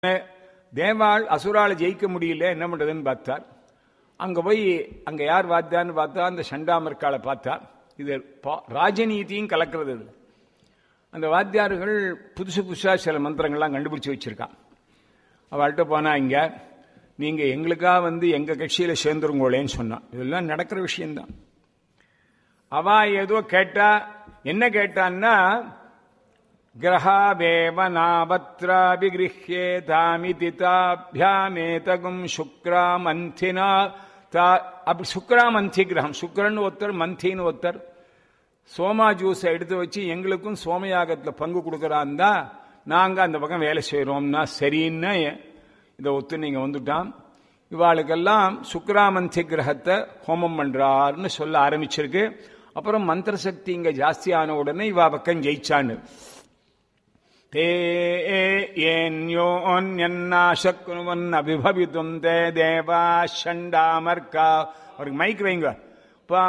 தேவாள் அசுரால ஜெயிக்க முடியல என்ன பண்றதுன்னு பார்த்தார் அங்க போய் அங்க யார் வாத்தான்னு பார்த்தா அந்த சண்டாமர்காலை பார்த்தா இது பா- ராஜநீதியும் கலக்கிறது இது அந்த வாத்தியார்கள் புதுசு புதுசா சில மந்திரங்கள்லாம் கண்டுபிடிச்சு வச்சிருக்கான் அவள்கிட்ட போனா இங்க நீங்க எங்களுக்கா வந்து எங்க கட்சியில சேர்ந்துருங்கோளேன்னு சொன்னான் இதெல்லாம் நடக்கிற விஷயம்தான் அவ ஏதோ கேட்டா என்ன கேட்டான்னா கிரகாவேவ நாபத்ராபிகிருஹ்யேதாமிதி தாபியாமேதகும் சுக்ராமந்தினா தா அப்படி சுக்ராமந்தி கிரகம் சுக்ரன்னு ஒருத்தர் மந்தின்னு ஒருத்தர் சோமா ஜூஸை எடுத்து வச்சு எங்களுக்கும் சோமயாகத்தில் பங்கு கொடுக்குறாந்தா நாங்கள் அந்த பக்கம் வேலை செய்கிறோம்னா சரின்னு இதை ஒத்து நீங்கள் வந்துட்டான் இவாளுக்கெல்லாம் சுக்ராமந்தி கிரகத்தை ஹோமம் பண்ணுறாருன்னு சொல்ல ஆரம்பிச்சிருக்கு அப்புறம் மந்திர சக்தி இங்கே ஜாஸ்தி ஆன உடனே இவா பக்கம் ஜெயிச்சான்னு ते येन्योन्यन्नाशक्नुवन् अभिभवितुम् ते देवा षण्डामर्का அவருக்கு மைக் வைங்க